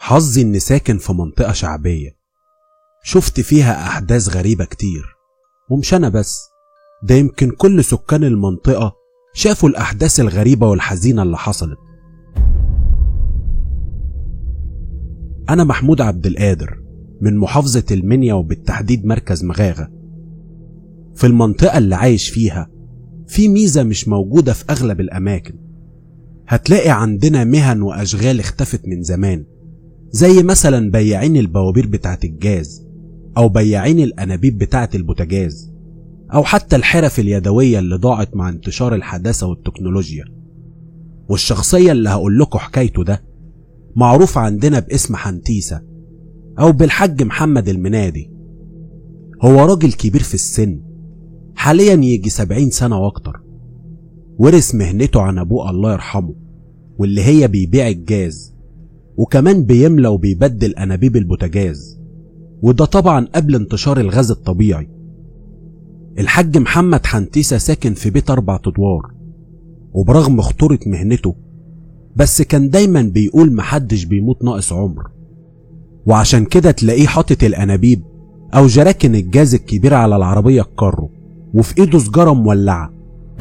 حظي إني ساكن في منطقة شعبية شفت فيها أحداث غريبة كتير ومش أنا بس ده يمكن كل سكان المنطقة شافوا الأحداث الغريبة والحزينة اللي حصلت أنا محمود عبد القادر من محافظة المنيا وبالتحديد مركز مغاغة في المنطقة اللي عايش فيها في ميزة مش موجودة في أغلب الأماكن هتلاقي عندنا مهن وأشغال اختفت من زمان زي مثلا بياعين البوابير بتاعت الجاز أو بياعين الأنابيب بتاعت البوتاجاز أو حتى الحرف اليدوية اللي ضاعت مع انتشار الحداثة والتكنولوجيا والشخصية اللي هقول لكم حكايته ده معروف عندنا باسم حنتيسة أو بالحج محمد المنادي هو راجل كبير في السن حاليا يجي سبعين سنة وأكتر ورث مهنته عن أبوه الله يرحمه واللي هي بيبيع الجاز وكمان بيملى وبيبدل أنابيب البوتاجاز وده طبعا قبل انتشار الغاز الطبيعي الحاج محمد حنتيسة ساكن في بيت أربع أدوار وبرغم خطورة مهنته بس كان دايما بيقول محدش بيموت ناقص عمر وعشان كده تلاقيه حاطط الأنابيب أو جراكن الجاز الكبيرة على العربية الكارو وفي إيده سجارة مولعة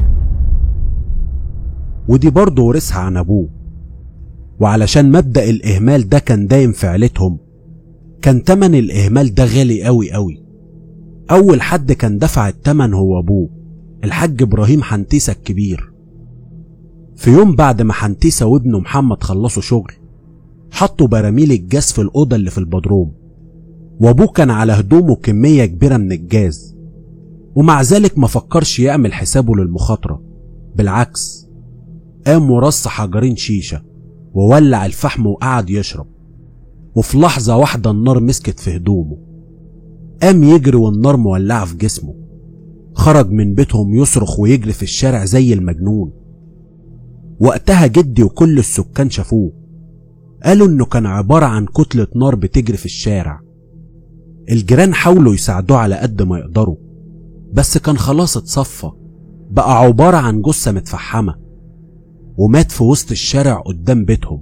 ودي برضه ورثها عن أبوه وعلشان مبدأ الإهمال ده كان دايم في عيلتهم كان تمن الإهمال ده غالي قوي قوي أول حد كان دفع التمن هو أبوه الحاج إبراهيم حنتيسة الكبير في يوم بعد ما حنتيسة وابنه محمد خلصوا شغل حطوا براميل الجاز في الأوضة اللي في البدروم وأبوه كان على هدومه كمية كبيرة من الجاز ومع ذلك ما فكرش يعمل حسابه للمخاطرة بالعكس قام ورص حجرين شيشة وولع الفحم وقعد يشرب وفي لحظة واحدة النار مسكت في هدومه قام يجري والنار مولعة في جسمه خرج من بيتهم يصرخ ويجري في الشارع زي المجنون وقتها جدي وكل السكان شافوه قالوا انه كان عبارة عن كتلة نار بتجري في الشارع الجيران حاولوا يساعدوه على قد ما يقدروا بس كان خلاص اتصفى بقى عبارة عن جثة متفحمة ومات في وسط الشارع قدام بيتهم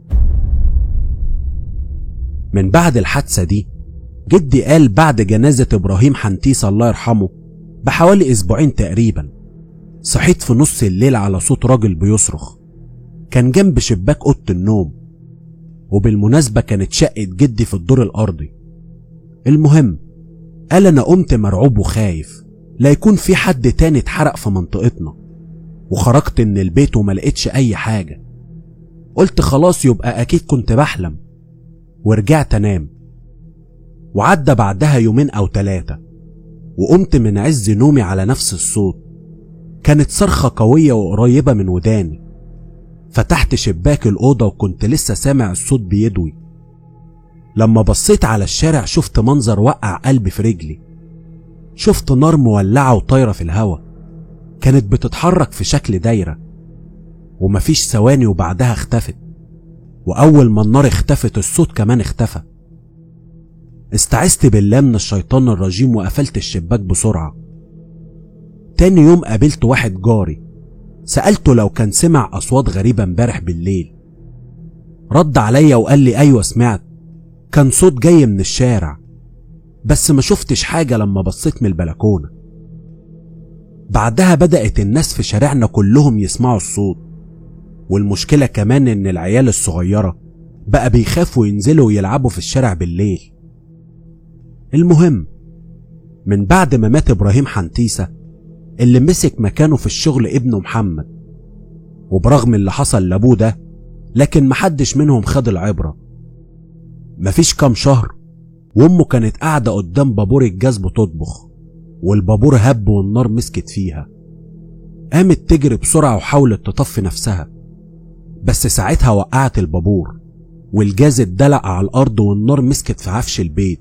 من بعد الحادثة دي جدي قال بعد جنازة إبراهيم حنتيس الله يرحمه بحوالي أسبوعين تقريبا صحيت في نص الليل على صوت راجل بيصرخ كان جنب شباك أوضة النوم وبالمناسبة كانت شقة جدي في الدور الأرضي المهم قال أنا قمت مرعوب وخايف لا يكون في حد تاني اتحرق في منطقتنا وخرجت من البيت وما لقيتش أي حاجة قلت خلاص يبقى أكيد كنت بحلم ورجعت أنام وعدى بعدها يومين أو تلاتة وقمت من عز نومي على نفس الصوت كانت صرخة قوية وقريبة من وداني فتحت شباك الأوضة وكنت لسه سامع الصوت بيدوي لما بصيت على الشارع شفت منظر وقع قلبي في رجلي شفت نار مولعة وطايرة في الهوا كانت بتتحرك في شكل دايرة ومفيش ثواني وبعدها اختفت وأول ما النار اختفت الصوت كمان اختفى استعذت بالله من الشيطان الرجيم وقفلت الشباك بسرعة تاني يوم قابلت واحد جاري سألته لو كان سمع أصوات غريبة امبارح بالليل رد عليا وقال لي أيوة سمعت كان صوت جاي من الشارع بس ما شفتش حاجة لما بصيت من البلكونة بعدها بدأت الناس في شارعنا كلهم يسمعوا الصوت والمشكلة كمان إن العيال الصغيرة بقى بيخافوا ينزلوا يلعبوا في الشارع بالليل المهم من بعد ما مات إبراهيم حنتيسة اللي مسك مكانه في الشغل ابنه محمد وبرغم اللي حصل لأبوه ده لكن محدش منهم خد العبرة مفيش كام شهر وامه كانت قاعدة قدام بابور الجاز بتطبخ والبابور هب والنار مسكت فيها قامت تجري بسرعة وحاولت تطفي نفسها بس ساعتها وقعت البابور والجاز اتدلق على الأرض والنار مسكت في عفش البيت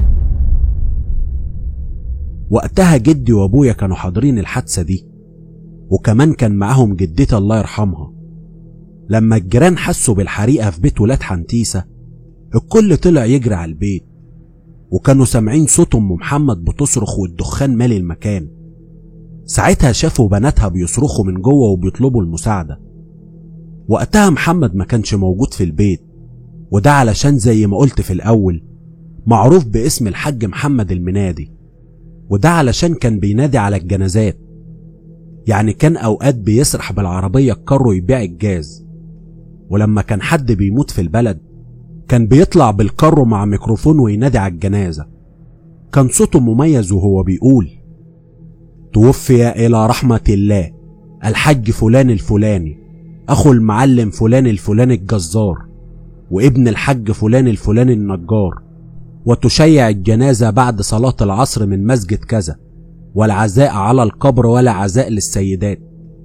وقتها جدي وابويا كانوا حاضرين الحادثة دي وكمان كان معاهم جدتي الله يرحمها لما الجيران حسوا بالحريقة في بيت ولاد حنتيسة الكل طلع يجري على البيت وكانوا سامعين صوت ام محمد بتصرخ والدخان مالي المكان ساعتها شافوا بناتها بيصرخوا من جوه وبيطلبوا المساعدة وقتها محمد ما كانش موجود في البيت وده علشان زي ما قلت في الأول معروف باسم الحاج محمد المنادي وده علشان كان بينادي على الجنازات يعني كان أوقات بيسرح بالعربية الكارو يبيع الجاز ولما كان حد بيموت في البلد كان بيطلع بالكارو مع ميكروفون وينادي على الجنازة كان صوته مميز وهو بيقول توفي إلى رحمة الله الحج فلان الفلاني أخو المعلم فلان الفلاني الجزار وابن الحج فلان الفلاني النجار وتشيع الجنازة بعد صلاة العصر من مسجد كذا والعزاء على القبر ولا عزاء للسيدات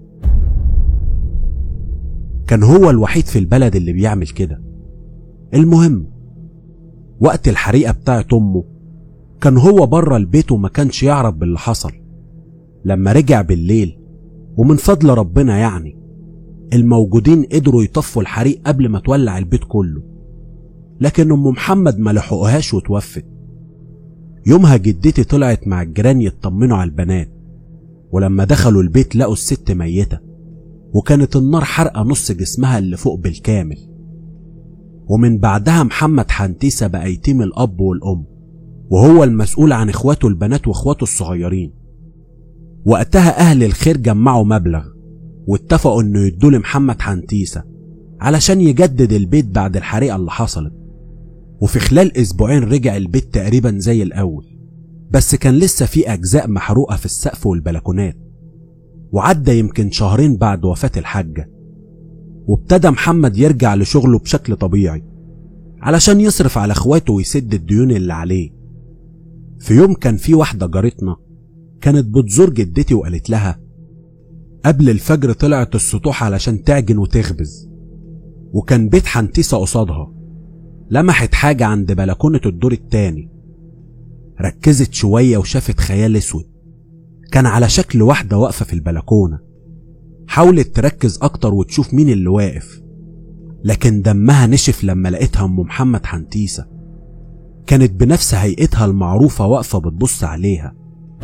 كان هو الوحيد في البلد اللي بيعمل كده المهم وقت الحريقة بتاعت أمه كان هو بره البيت وما كانش يعرف باللي حصل لما رجع بالليل ومن فضل ربنا يعني الموجودين قدروا يطفوا الحريق قبل ما تولع البيت كله لكن ام محمد ما لحقوهاش وتوفت يومها جدتي طلعت مع الجيران يطمنوا على البنات ولما دخلوا البيت لقوا الست ميتة وكانت النار حرقة نص جسمها اللي فوق بالكامل ومن بعدها محمد حنتيسة بقى يتيم الأب والأم وهو المسؤول عن إخواته البنات وإخواته الصغيرين وقتها أهل الخير جمعوا مبلغ واتفقوا إنه يدوا لمحمد حنتيسة علشان يجدد البيت بعد الحريقة اللي حصلت وفي خلال أسبوعين رجع البيت تقريبا زي الأول بس كان لسه في أجزاء محروقة في السقف والبلكونات وعدى يمكن شهرين بعد وفاة الحاجة وابتدى محمد يرجع لشغله بشكل طبيعي علشان يصرف على اخواته ويسد الديون اللي عليه في يوم كان في واحدة جارتنا كانت بتزور جدتي وقالت لها قبل الفجر طلعت السطوح علشان تعجن وتخبز وكان بيت حنتيسة قصادها لمحت حاجة عند بلكونة الدور التاني ركزت شوية وشافت خيال اسود كان على شكل واحدة واقفة في البلكونة حاولت تركز أكتر وتشوف مين اللي واقف لكن دمها نشف لما لقيتها أم محمد حنتيسة كانت بنفس هيئتها المعروفة واقفة بتبص عليها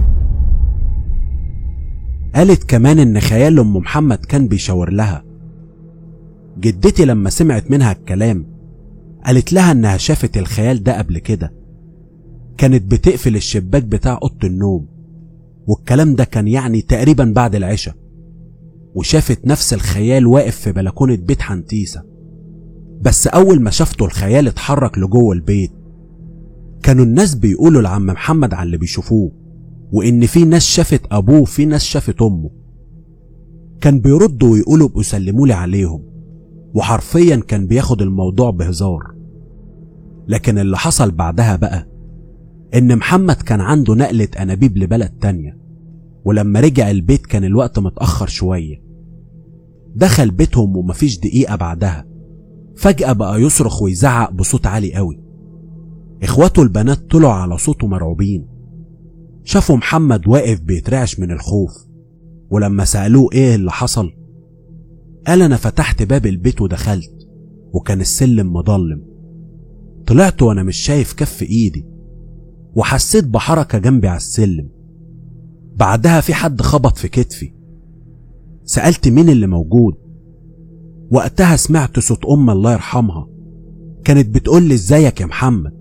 قالت كمان إن خيال أم محمد كان بيشاور لها جدتي لما سمعت منها الكلام قالت لها إنها شافت الخيال ده قبل كده كانت بتقفل الشباك بتاع أوضة النوم والكلام ده كان يعني تقريبا بعد العشاء وشافت نفس الخيال واقف في بلكونة بيت حنتيسة بس أول ما شافته الخيال اتحرك لجوه البيت كانوا الناس بيقولوا لعم محمد على اللي بيشوفوه وإن في ناس شافت أبوه وفي ناس شافت أمه كان بيردوا ويقولوا ابقوا سلموا لي عليهم وحرفيا كان بياخد الموضوع بهزار لكن اللي حصل بعدها بقى إن محمد كان عنده نقلة أنابيب لبلد تانية ولما رجع البيت كان الوقت متأخر شوية دخل بيتهم ومفيش دقيقة بعدها فجأة بقى يصرخ ويزعق بصوت عالي قوي اخواته البنات طلعوا على صوته مرعوبين شافوا محمد واقف بيترعش من الخوف ولما سألوه ايه اللي حصل قال انا فتحت باب البيت ودخلت وكان السلم مضلم طلعت وانا مش شايف كف ايدي وحسيت بحركة جنبي على السلم بعدها في حد خبط في كتفي سألت مين اللي موجود وقتها سمعت صوت أم الله يرحمها كانت بتقول لي ازيك يا محمد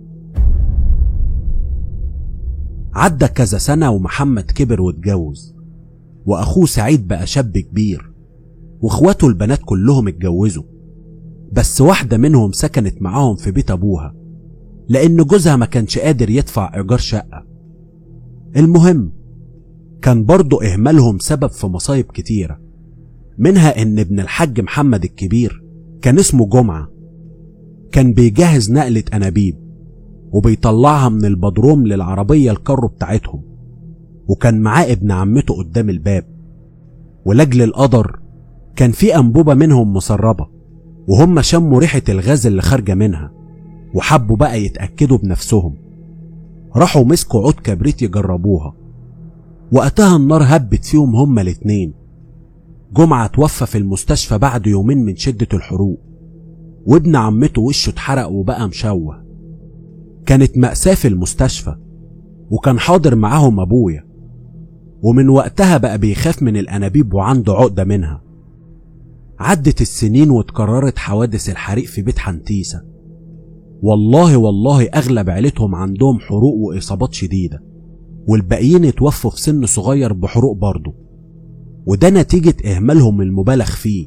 عدى كذا سنة ومحمد كبر واتجوز وأخوه سعيد بقى شاب كبير واخواته البنات كلهم اتجوزوا بس واحدة منهم سكنت معاهم في بيت أبوها لأن جوزها ما كانش قادر يدفع إيجار شقة المهم كان برضه إهمالهم سبب في مصايب كتيرة منها إن ابن الحاج محمد الكبير كان اسمه جمعة كان بيجهز نقلة أنابيب وبيطلعها من البدروم للعربية الكرو بتاعتهم وكان معاه ابن عمته قدام الباب ولأجل القدر كان في أنبوبة منهم مسربة وهم شموا ريحة الغاز اللي خارجة منها وحبوا بقى يتأكدوا بنفسهم راحوا مسكوا عود كبريت يجربوها وقتها النار هبت فيهم هما الاتنين جمعة توفى في المستشفى بعد يومين من شدة الحروق وابن عمته وشه اتحرق وبقى مشوه كانت مأساة في المستشفى وكان حاضر معاهم أبويا ومن وقتها بقى بيخاف من الأنابيب وعنده عقدة منها عدت السنين واتكررت حوادث الحريق في بيت حنتيسة والله والله أغلب عيلتهم عندهم حروق وإصابات شديدة والباقيين اتوفوا في سن صغير بحروق برضه وده نتيجة إهمالهم المبالغ فيه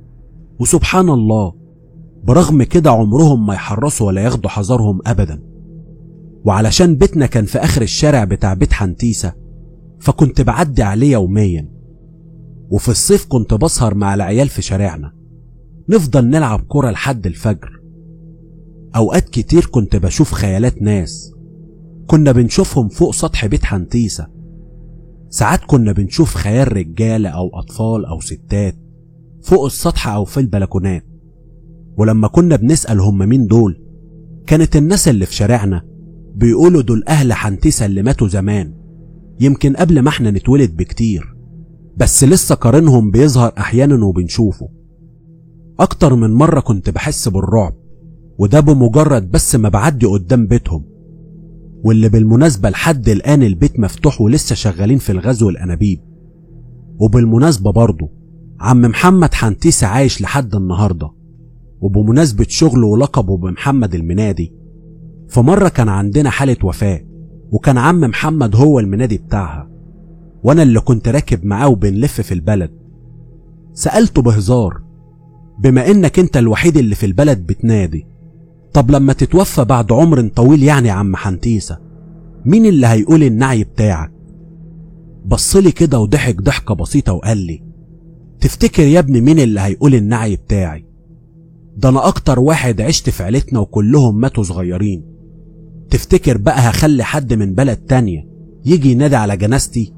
وسبحان الله برغم كده عمرهم ما يحرصوا ولا ياخدوا حذرهم أبدا وعلشان بيتنا كان في آخر الشارع بتاع بيت حنتيسة فكنت بعدي عليه يوميا وفي الصيف كنت بسهر مع العيال في شارعنا نفضل نلعب كرة لحد الفجر أوقات كتير كنت بشوف خيالات ناس كنا بنشوفهم فوق سطح بيت حنتيسة ساعات كنا بنشوف خيال رجالة أو أطفال أو ستات فوق السطح أو في البلكونات ولما كنا بنسأل هم مين دول كانت الناس اللي في شارعنا بيقولوا دول أهل حنتيسة اللي ماتوا زمان يمكن قبل ما احنا نتولد بكتير بس لسه قارنهم بيظهر أحيانا وبنشوفه أكتر من مرة كنت بحس بالرعب وده بمجرد بس ما بعدي قدام بيتهم واللي بالمناسبة لحد الآن البيت مفتوح ولسه شغالين في الغزو الأنابيب وبالمناسبة برضه عم محمد حنتيسة عايش لحد النهاردة وبمناسبة شغله ولقبه بمحمد المنادي فمرة كان عندنا حالة وفاة وكان عم محمد هو المنادي بتاعها وأنا اللي كنت راكب معاه وبنلف في البلد سألته بهزار بما إنك أنت الوحيد اللي في البلد بتنادي طب لما تتوفى بعد عمر طويل يعني يا عم حنتيسة مين اللي هيقول النعي بتاعك بصلي كده وضحك ضحكة بسيطة وقال لي تفتكر يا ابني مين اللي هيقول النعي بتاعي ده انا اكتر واحد عشت في عيلتنا وكلهم ماتوا صغيرين تفتكر بقى هخلي حد من بلد تانية يجي ينادي على جنازتي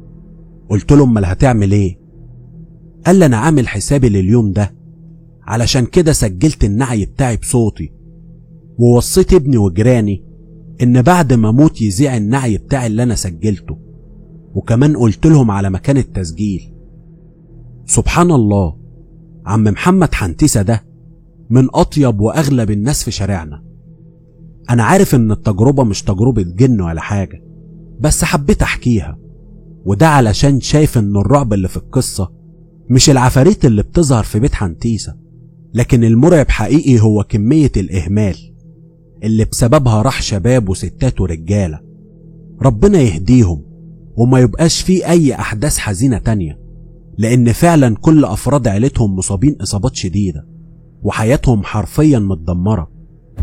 قلت له امال هتعمل ايه قال لي انا عامل حسابي لليوم ده علشان كده سجلت النعي بتاعي بصوتي ووصيت ابني وجيراني ان بعد ما اموت يذيع النعي بتاعي اللي انا سجلته وكمان قلت لهم على مكان التسجيل سبحان الله عم محمد حنتيسة ده من أطيب وأغلب الناس في شارعنا أنا عارف إن التجربة مش تجربة جن ولا حاجة بس حبيت أحكيها وده علشان شايف إن الرعب اللي في القصة مش العفاريت اللي بتظهر في بيت حنتيسة لكن المرعب حقيقي هو كمية الإهمال اللي بسببها راح شباب وستات ورجالة ربنا يهديهم وما يبقاش فيه أي أحداث حزينة تانية لأن فعلا كل أفراد عيلتهم مصابين إصابات شديدة وحياتهم حرفيا متدمرة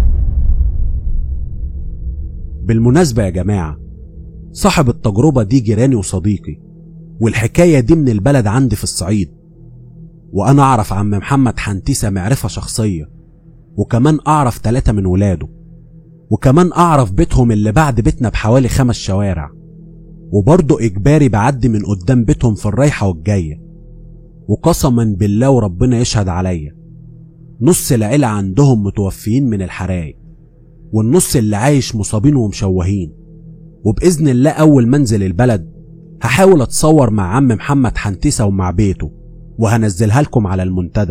بالمناسبة يا جماعة صاحب التجربة دي جيراني وصديقي والحكاية دي من البلد عندي في الصعيد وأنا أعرف عم محمد حنتيسة معرفة شخصية وكمان أعرف ثلاثة من ولاده وكمان أعرف بيتهم اللي بعد بيتنا بحوالي خمس شوارع وبرضه إجباري بعدي من قدام بيتهم في الرايحة والجاية وقسما بالله وربنا يشهد عليا نص العيلة عندهم متوفيين من الحرايق والنص اللي عايش مصابين ومشوهين وبإذن الله أول منزل البلد هحاول أتصور مع عم محمد حنتيسة ومع بيته وهنزلها لكم على المنتدى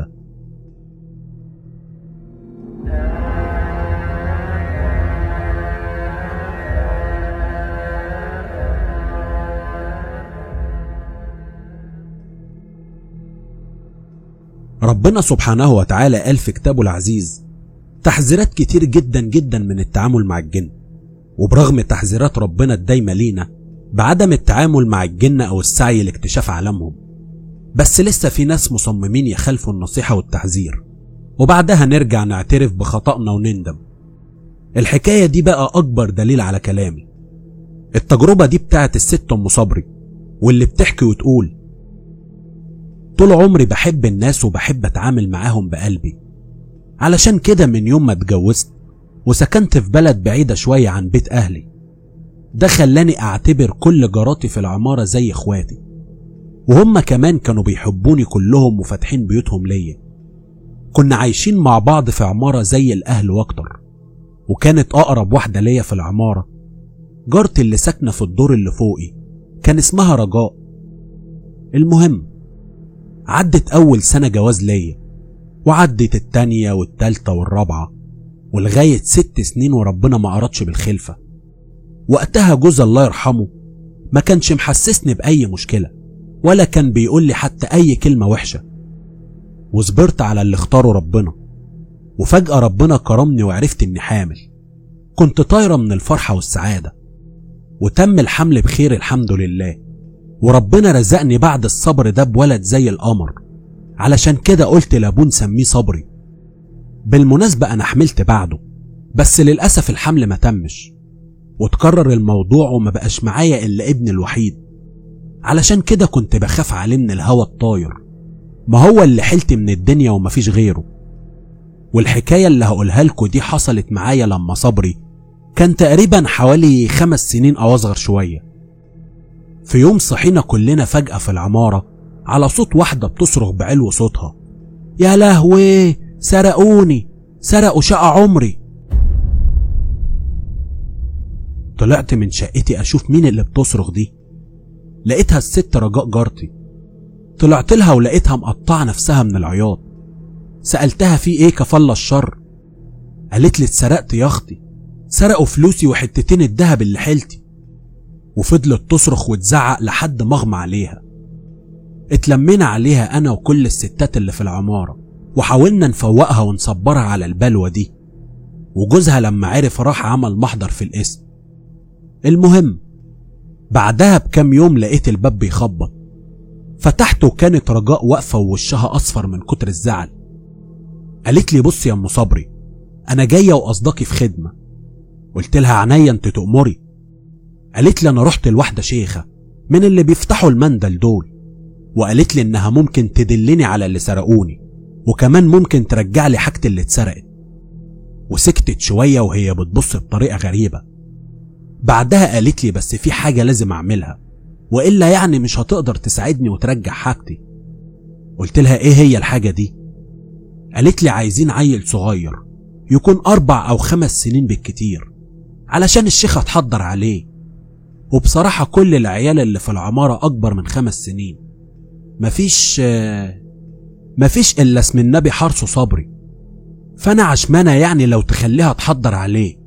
ربنا سبحانه وتعالى قال في كتابه العزيز تحذيرات كتير جدا جدا من التعامل مع الجن وبرغم تحذيرات ربنا الدايمة لينا بعدم التعامل مع الجن أو السعي لاكتشاف عالمهم بس لسه في ناس مصممين يخالفوا النصيحة والتحذير وبعدها نرجع نعترف بخطأنا ونندم الحكاية دي بقى أكبر دليل على كلامي التجربة دي بتاعت الست أم صبري واللي بتحكي وتقول طول عمري بحب الناس وبحب اتعامل معاهم بقلبي علشان كده من يوم ما اتجوزت وسكنت في بلد بعيدة شوية عن بيت أهلي ده خلاني أعتبر كل جاراتي في العمارة زي إخواتي وهم كمان كانوا بيحبوني كلهم وفاتحين بيوتهم ليا كنا عايشين مع بعض في عمارة زي الأهل وأكتر وكانت أقرب واحدة ليا في العمارة جارتي اللي ساكنة في الدور اللي فوقي كان اسمها رجاء المهم عدت أول سنة جواز ليا وعدت التانية والتالتة والرابعة ولغاية ست سنين وربنا ما أردش بالخلفة وقتها جوز الله يرحمه ما كانش محسسني بأي مشكلة ولا كان بيقول لي حتى أي كلمة وحشة وصبرت على اللي اختاره ربنا وفجأة ربنا كرمني وعرفت إني حامل كنت طايرة من الفرحة والسعادة وتم الحمل بخير الحمد لله وربنا رزقني بعد الصبر ده بولد زي القمر علشان كده قلت لابوه نسميه صبري بالمناسبة أنا حملت بعده بس للأسف الحمل ما تمش وتكرر الموضوع وما بقاش معايا إلا ابني الوحيد علشان كده كنت بخاف عليه من الهوا الطاير ما هو اللي حلت من الدنيا ومفيش غيره والحكاية اللي هقولها لكم دي حصلت معايا لما صبري كان تقريبا حوالي خمس سنين أو أصغر شوية في يوم صحينا كلنا فجأة في العمارة على صوت واحدة بتصرخ بعلو صوتها يا لهوي سرقوني سرقوا شقة عمري طلعت من شقتي أشوف مين اللي بتصرخ دي لقيتها الست رجاء جارتي طلعت لها ولقيتها مقطعة نفسها من العياط سألتها في ايه كفل الشر قالت لي اتسرقت يا اختي سرقوا فلوسي وحتتين الدهب اللي حيلتي وفضلت تصرخ وتزعق لحد ما اغمى عليها اتلمينا عليها انا وكل الستات اللي في العمارة وحاولنا نفوقها ونصبرها على البلوة دي وجوزها لما عرف راح عمل محضر في القسم المهم بعدها بكام يوم لقيت الباب بيخبط فتحت وكانت رجاء واقفة ووشها أصفر من كتر الزعل قالت لي بص يا ام صبري أنا جاية وقصدكي في خدمة قلت لها عينيا انت تأمري قالت لي أنا رحت لواحدة شيخة من اللي بيفتحوا المندل دول وقالت لي إنها ممكن تدلني على اللي سرقوني وكمان ممكن ترجع لي حاجتي اللي اتسرقت وسكتت شوية وهي بتبص بطريقة غريبة بعدها قالت لي بس في حاجة لازم أعملها وإلا يعني مش هتقدر تساعدني وترجع حاجتي قلت لها إيه هي الحاجة دي قالت لي عايزين عيل صغير يكون أربع أو خمس سنين بالكتير علشان الشيخة تحضر عليه وبصراحة كل العيال اللي في العمارة أكبر من خمس سنين مفيش مفيش إلا اسم النبي حرصه صبري فأنا عشمانة يعني لو تخليها تحضر عليه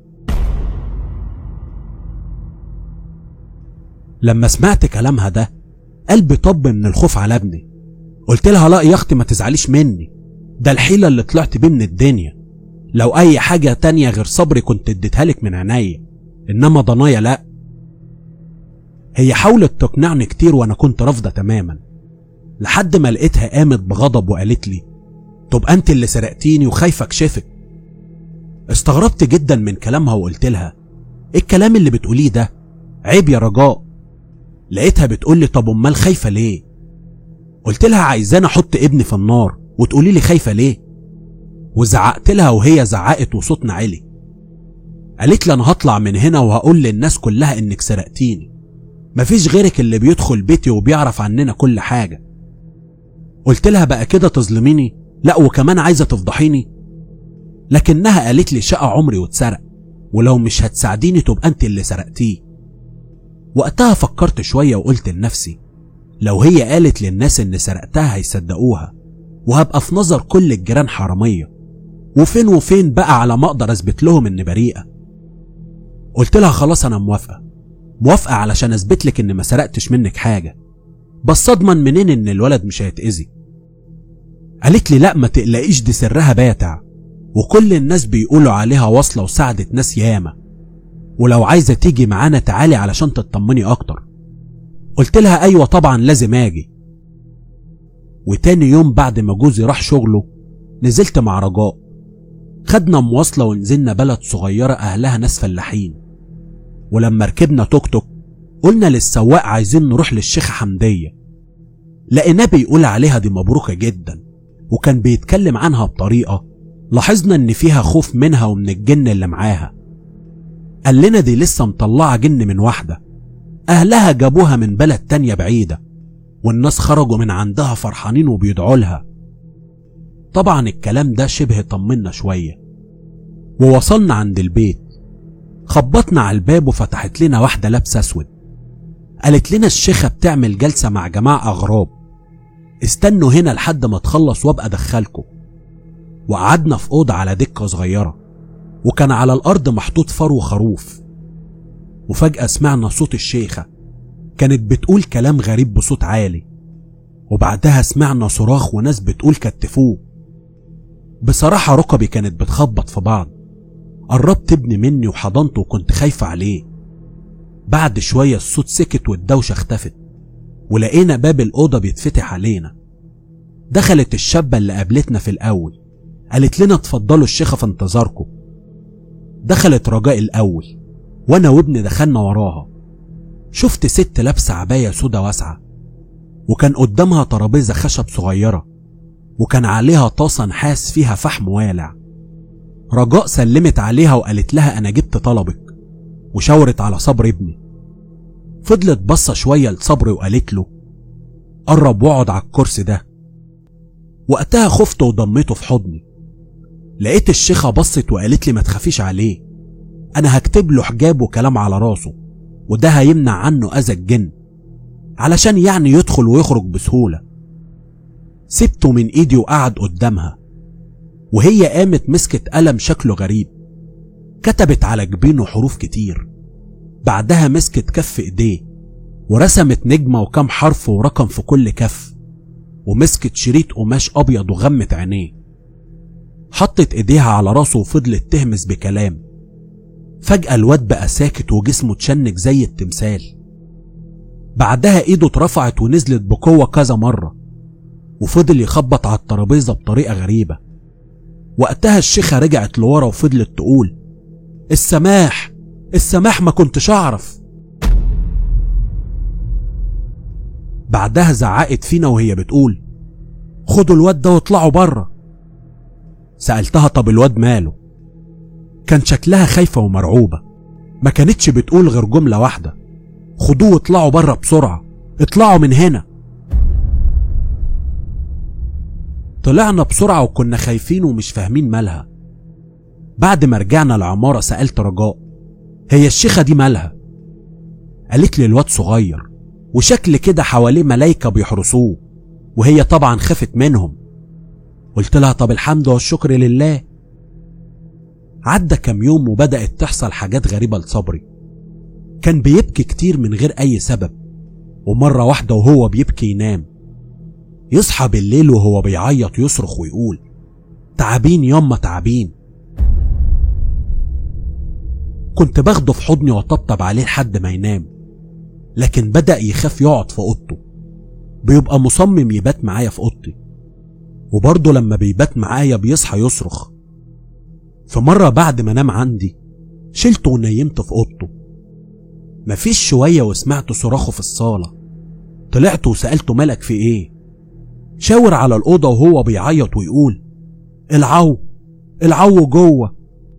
لما سمعت كلامها ده قلبي طب من الخوف على ابني قلت لها لا يا اختي ما تزعليش مني ده الحيلة اللي طلعت بيه من الدنيا لو اي حاجة تانية غير صبري كنت اديتها لك من عينيا انما ضنايا لا هي حاولت تقنعني كتير وانا كنت رافضة تماما لحد ما لقيتها قامت بغضب وقالت لي طب انت اللي سرقتيني وخايفة اكشفك استغربت جدا من كلامها وقلت لها ايه الكلام اللي بتقوليه ده عيب يا رجاء لقيتها بتقول لي طب امال خايفه ليه قلت لها عايزاني احط ابني في النار وتقولي لي خايفه ليه وزعقت لها وهي زعقت وصوتنا عالي قالت لي انا هطلع من هنا وهقول للناس كلها انك سرقتيني مفيش غيرك اللي بيدخل بيتي وبيعرف عننا كل حاجه قلت لها بقى كده تظلميني لا وكمان عايزه تفضحيني لكنها قالت لي شقى عمري واتسرق ولو مش هتساعديني تبقى انت اللي سرقتيه وقتها فكرت شوية وقلت لنفسي لو هي قالت للناس إن سرقتها هيصدقوها وهبقى في نظر كل الجيران حرامية وفين وفين بقى على ما أقدر أثبت لهم إني بريئة قلت لها خلاص أنا موافقة موافقة علشان أثبت لك إن ما سرقتش منك حاجة بس أضمن منين إن الولد مش هيتأذي قالت لي لا ما تقلقيش دي سرها باتع وكل الناس بيقولوا عليها واصلة وساعدت ناس ياما ولو عايزة تيجي معانا تعالي علشان تطمني أكتر قلت لها أيوة طبعا لازم أجي وتاني يوم بعد ما جوزي راح شغله نزلت مع رجاء خدنا مواصلة ونزلنا بلد صغيرة أهلها ناس فلاحين ولما ركبنا توك توك قلنا للسواق عايزين نروح للشيخة حمدية لقيناه بيقول عليها دي مبروكة جدا وكان بيتكلم عنها بطريقة لاحظنا ان فيها خوف منها ومن الجن اللي معاها قال لنا دي لسه مطلعة جن من واحدة أهلها جابوها من بلد تانية بعيدة والناس خرجوا من عندها فرحانين وبيدعوا لها طبعا الكلام ده شبه طمنا شوية ووصلنا عند البيت خبطنا على الباب وفتحت لنا واحدة لابسة أسود قالت لنا الشيخة بتعمل جلسة مع جماعة أغراب استنوا هنا لحد ما تخلص وابقى أدخلكم وقعدنا في أوضة على دكة صغيرة وكان على الأرض محطوط فرو خروف وفجأة سمعنا صوت الشيخة كانت بتقول كلام غريب بصوت عالي وبعدها سمعنا صراخ وناس بتقول كتفوه بصراحة ركبي كانت بتخبط في بعض قربت ابني مني وحضنته وكنت خايفة عليه بعد شوية الصوت سكت والدوشة اختفت ولقينا باب الأوضة بيتفتح علينا دخلت الشابة اللي قابلتنا في الأول قالت لنا اتفضلوا الشيخة في انتظاركم دخلت رجاء الأول وأنا وابني دخلنا وراها شفت ست لابسة عباية سودا واسعة وكان قدامها ترابيزة خشب صغيرة وكان عليها طاسة نحاس فيها فحم والع رجاء سلمت عليها وقالت لها أنا جبت طلبك وشاورت على صبر ابني فضلت بصة شوية لصبري وقالت له قرب واقعد على الكرسي ده وقتها خفت وضميته في حضني لقيت الشيخة بصت وقالت لي ما تخافيش عليه أنا هكتب له حجاب وكلام على راسه وده هيمنع عنه أذى الجن علشان يعني يدخل ويخرج بسهولة سبته من إيدي وقعد قدامها وهي قامت مسكت قلم شكله غريب كتبت على جبينه حروف كتير بعدها مسكت كف ايديه ورسمت نجمة وكم حرف ورقم في كل كف ومسكت شريط قماش ابيض وغمت عينيه حطت ايديها على راسه وفضلت تهمس بكلام فجأة الواد بقى ساكت وجسمه اتشنج زي التمثال بعدها ايده اترفعت ونزلت بقوة كذا مرة وفضل يخبط على الترابيزة بطريقة غريبة وقتها الشيخة رجعت لورا وفضلت تقول السماح السماح ما كنتش اعرف بعدها زعقت فينا وهي بتقول خدوا الواد ده واطلعوا بره سألتها طب الواد ماله كان شكلها خايفة ومرعوبة ما كانتش بتقول غير جملة واحدة خدوه واطلعوا بره بسرعة اطلعوا من هنا طلعنا بسرعة وكنا خايفين ومش فاهمين مالها بعد ما رجعنا العمارة سألت رجاء هي الشيخة دي مالها قالت لي الواد صغير وشكل كده حواليه ملايكة بيحرسوه وهي طبعا خافت منهم قلت لها طب الحمد والشكر لله عدى كام يوم وبدأت تحصل حاجات غريبة لصبري كان بيبكي كتير من غير أي سبب ومرة واحدة وهو بيبكي ينام يصحى بالليل وهو بيعيط يصرخ ويقول تعابين ياما تعابين كنت باخده في حضني واطبطب عليه لحد ما ينام لكن بدأ يخاف يقعد في اوضته بيبقى مصمم يبات معايا في اوضتي وبرضه لما بيبات معايا بيصحى يصرخ في مرة بعد ما نام عندي شلته ونيمته في اوضته مفيش شوية وسمعت صراخه في الصالة طلعت وسألته مالك في ايه شاور على الأوضة وهو بيعيط ويقول العو العو جوه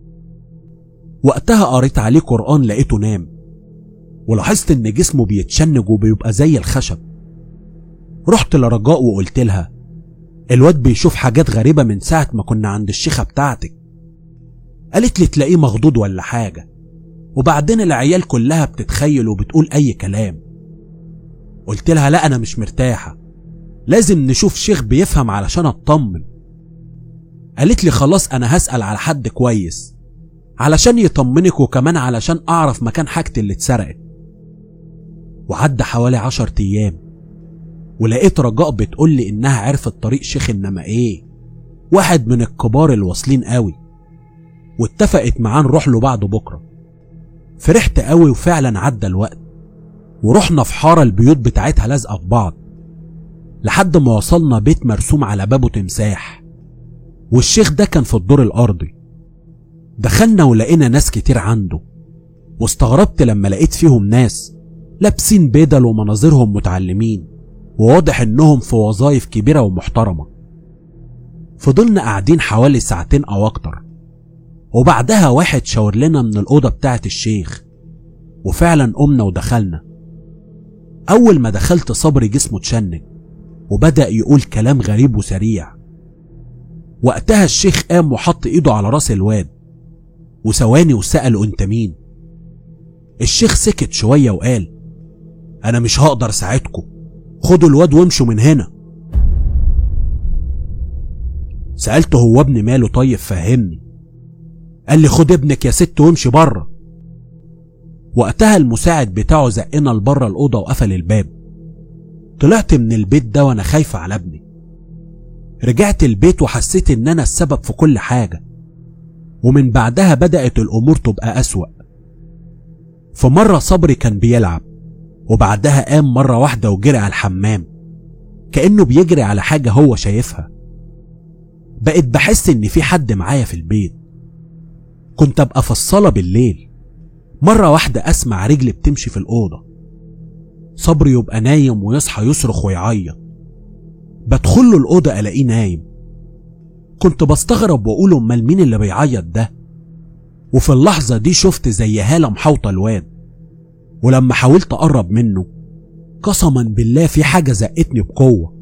وقتها قريت عليه قرآن لقيته نام ولاحظت إن جسمه بيتشنج وبيبقى زي الخشب رحت لرجاء وقلت لها الواد بيشوف حاجات غريبة من ساعة ما كنا عند الشيخة بتاعتك قالت لي تلاقيه مخضوض ولا حاجة وبعدين العيال كلها بتتخيل وبتقول أي كلام قلت لها لا أنا مش مرتاحة لازم نشوف شيخ بيفهم علشان أطمن قالت لي خلاص أنا هسأل على حد كويس علشان يطمنك وكمان علشان أعرف مكان حاجتي اللي اتسرقت وعدى حوالي عشر أيام ولقيت رجاء بتقول لي إنها عرفت طريق شيخ إنما إيه واحد من الكبار الواصلين قوي واتفقت معاه نروح له بعده بكرة فرحت قوي وفعلا عدى الوقت ورحنا في حارة البيوت بتاعتها لازقة في بعض لحد ما وصلنا بيت مرسوم على بابه تمساح والشيخ ده كان في الدور الأرضي دخلنا ولقينا ناس كتير عنده واستغربت لما لقيت فيهم ناس لابسين بدل ومناظرهم متعلمين وواضح انهم في وظائف كبيرة ومحترمة فضلنا قاعدين حوالي ساعتين او اكتر وبعدها واحد شاور لنا من الأوضة بتاعة الشيخ وفعلا قمنا ودخلنا أول ما دخلت صبري جسمه اتشنج وبدأ يقول كلام غريب وسريع وقتها الشيخ قام وحط ايده على راس الواد وثواني وسأله انت مين الشيخ سكت شوية وقال انا مش هقدر اساعدكم خدوا الواد وامشوا من هنا سألته هو ابني ماله طيب فهمني قال لي خد ابنك يا ست وامشي بره وقتها المساعد بتاعه زقنا لبره الأوضة وقفل الباب طلعت من البيت ده وأنا خايفة على ابني رجعت البيت وحسيت ان انا السبب في كل حاجة ومن بعدها بدأت الامور تبقى اسوأ فمرة صبري كان بيلعب وبعدها قام مرة واحدة وجري على الحمام كأنه بيجري على حاجة هو شايفها بقيت بحس ان في حد معايا في البيت كنت ابقى في الصالة بالليل مرة واحدة اسمع رجل بتمشي في الأوضة صبري يبقى نايم ويصحى يصرخ ويعيط بدخل له الأوضة ألاقيه نايم كنت بستغرب وأقول أمال مين اللي بيعيط ده وفي اللحظة دي شفت زي هالة محوطة الواد ولما حاولت أقرب منه قسما بالله في حاجة زقتني بقوة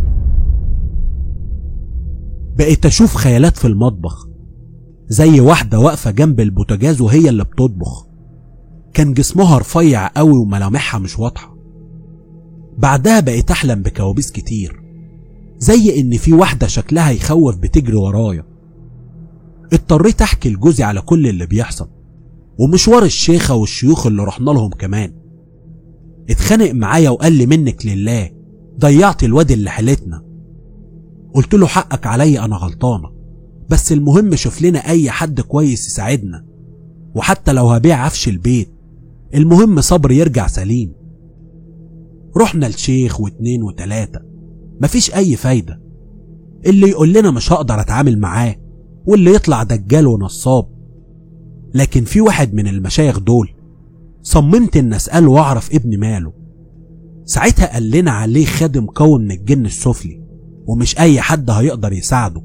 بقيت أشوف خيالات في المطبخ زي واحدة واقفة جنب البوتاجاز وهي اللي بتطبخ كان جسمها رفيع قوي وملامحها مش واضحة بعدها بقيت أحلم بكوابيس كتير زي إن في واحدة شكلها يخوف بتجري ورايا اضطريت أحكي لجوزي على كل اللي بيحصل ومشوار الشيخة والشيوخ اللي رحنا لهم كمان اتخانق معايا وقال لي منك لله ضيعت الواد اللي حيلتنا قلت له حقك عليا انا غلطانه بس المهم شوف لنا اي حد كويس يساعدنا وحتى لو هبيع عفش البيت المهم صبر يرجع سليم رحنا لشيخ واتنين وتلاتة مفيش اي فايدة اللي يقول لنا مش هقدر اتعامل معاه واللي يطلع دجال ونصاب لكن في واحد من المشايخ دول صممت ان اساله واعرف ابني ماله ساعتها قال لنا عليه خادم قوي من الجن السفلي ومش اي حد هيقدر يساعده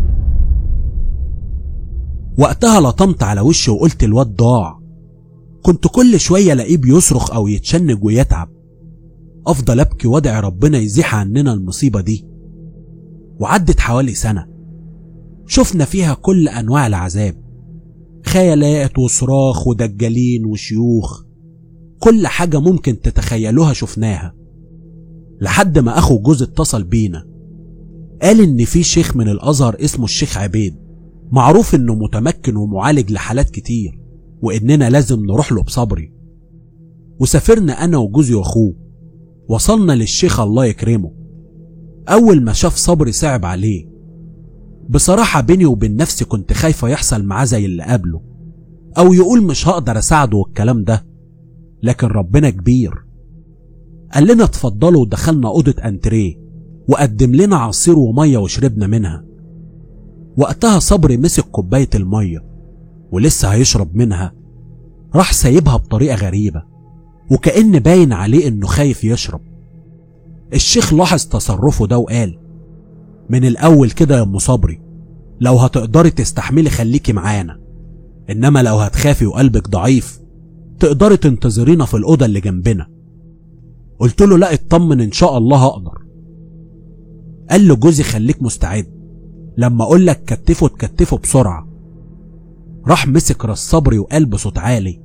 وقتها لطمت على وشه وقلت الواد ضاع كنت كل شوية الاقيه بيصرخ او يتشنج ويتعب افضل ابكي وادعي ربنا يزيح عننا المصيبة دي وعدت حوالي سنة شفنا فيها كل انواع العذاب خيالات وصراخ ودجالين وشيوخ كل حاجة ممكن تتخيلوها شفناها لحد ما أخو جوز اتصل بينا قال إن في شيخ من الأزهر اسمه الشيخ عبيد معروف إنه متمكن ومعالج لحالات كتير وإننا لازم نروح له بصبري وسافرنا أنا وجوزي وأخوه وصلنا للشيخ الله يكرمه أول ما شاف صبري صعب عليه بصراحة بيني وبين نفسي كنت خايفة يحصل معاه زي اللي قبله أو يقول مش هقدر أساعده والكلام ده لكن ربنا كبير قال لنا اتفضلوا ودخلنا أوضة أنتريه وقدم لنا عصير ومية وشربنا منها وقتها صبري مسك كوباية المية ولسه هيشرب منها راح سايبها بطريقة غريبة وكأن باين عليه إنه خايف يشرب الشيخ لاحظ تصرفه ده وقال من الأول كده يا أم صبري لو هتقدري تستحملي خليكي معانا إنما لو هتخافي وقلبك ضعيف تقدري تنتظرينا في الأوضة اللي جنبنا قلت له لا اطمن إن شاء الله هقدر قال له جوزي خليك مستعد لما أقول لك كتفه تكتفه بسرعة راح مسك راس صبري وقال بصوت عالي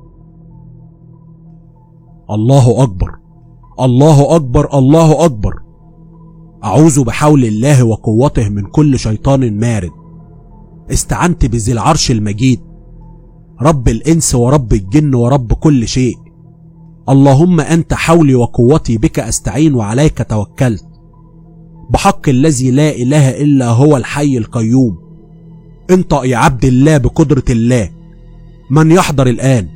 الله أكبر الله أكبر الله أكبر أعوذ بحول الله وقوته من كل شيطان مارد استعنت بذي العرش المجيد رب الإنس ورب الجن ورب كل شيء اللهم أنت حولي وقوتي بك أستعين وعليك توكلت بحق الذي لا إله إلا هو الحي القيوم انطق يا عبد الله بقدرة الله من يحضر الآن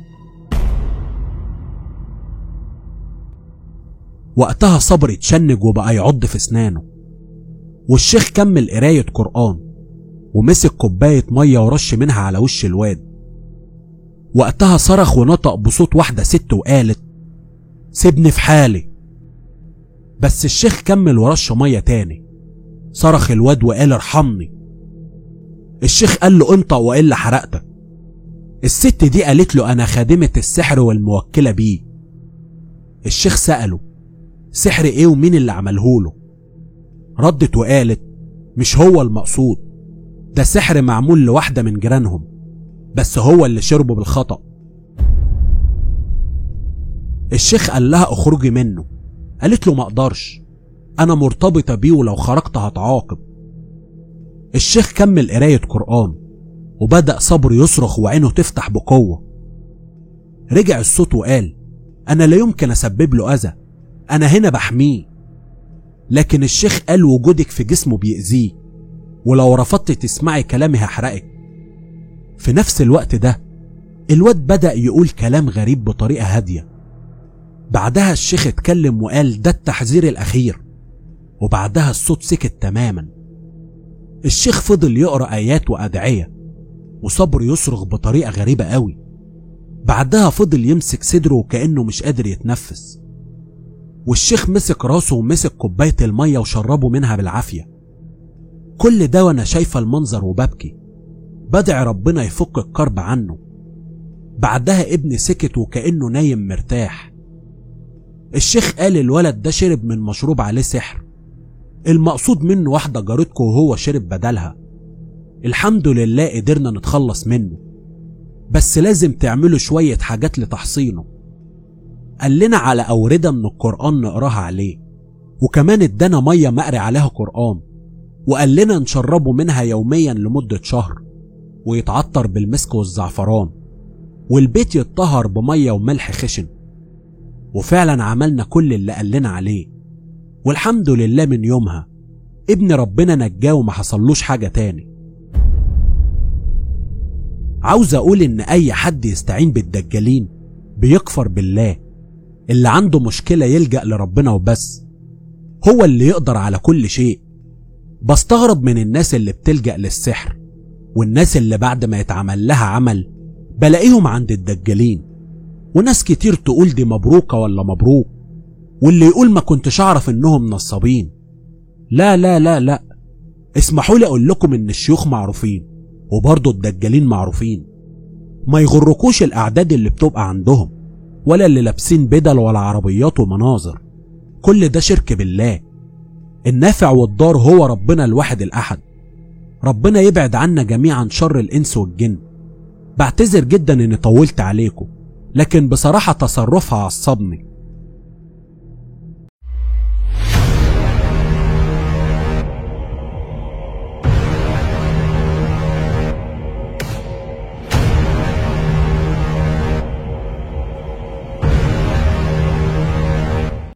وقتها صبري اتشنج وبقى يعض في اسنانه والشيخ كمل قراية قرآن ومسك كوباية مية ورش منها على وش الواد وقتها صرخ ونطق بصوت واحدة ست وقالت سيبني في حالي بس الشيخ كمل ورش مية تاني صرخ الواد وقال ارحمني الشيخ قال له انطق والا حرقتك الست دي قالت له انا خادمة السحر والموكلة بيه الشيخ سأله سحر ايه ومين اللي عملهوله ردت وقالت مش هو المقصود ده سحر معمول لواحدة من جيرانهم بس هو اللي شربه بالخطأ الشيخ قال لها اخرجي منه قالت له ما اقدرش انا مرتبطة بيه ولو خرجت هتعاقب الشيخ كمل قراية قرآن وبدأ صبر يصرخ وعينه تفتح بقوة رجع الصوت وقال أنا لا يمكن أسبب له أذى أنا هنا بحميه لكن الشيخ قال وجودك في جسمه بيأذيه ولو رفضت تسمعي كلامي هحرقك في نفس الوقت ده الواد بدأ يقول كلام غريب بطريقة هادية بعدها الشيخ اتكلم وقال ده التحذير الأخير وبعدها الصوت سكت تماما الشيخ فضل يقرأ آيات وأدعية وصبر يصرخ بطريقة غريبة قوي بعدها فضل يمسك صدره وكأنه مش قادر يتنفس والشيخ مسك راسه ومسك كوباية المية وشربه منها بالعافية كل ده وانا شايفة المنظر وببكي بدعي ربنا يفك الكرب عنه بعدها ابني سكت وكأنه نايم مرتاح الشيخ قال الولد ده شرب من مشروب عليه سحر المقصود منه واحدة جارتكم وهو شرب بدلها الحمد لله قدرنا نتخلص منه بس لازم تعملوا شوية حاجات لتحصينه قال لنا على أوردة من القرآن نقراها عليه وكمان ادانا مية مقري عليها قرآن وقال لنا نشربه منها يوميا لمدة شهر ويتعطر بالمسك والزعفران والبيت يتطهر بمية وملح خشن وفعلا عملنا كل اللي قال لنا عليه والحمد لله من يومها ابن ربنا نجاه وما حصلوش حاجة تاني عاوز اقول ان اي حد يستعين بالدجالين بيكفر بالله اللي عنده مشكلة يلجأ لربنا وبس هو اللي يقدر على كل شيء بستغرب من الناس اللي بتلجأ للسحر والناس اللي بعد ما يتعمل لها عمل بلاقيهم عند الدجالين وناس كتير تقول دي مبروكة ولا مبروك واللي يقول ما كنتش اعرف انهم نصابين لا لا لا لا اسمحوا لي اقول لكم ان الشيوخ معروفين وبرضه الدجالين معروفين ما يغركوش الاعداد اللي بتبقى عندهم ولا اللي لابسين بدل ولا عربيات ومناظر كل ده شرك بالله النافع والضار هو ربنا الواحد الاحد ربنا يبعد عنا جميعا شر الانس والجن بعتذر جدا اني طولت عليكم لكن بصراحة تصرفها عصبني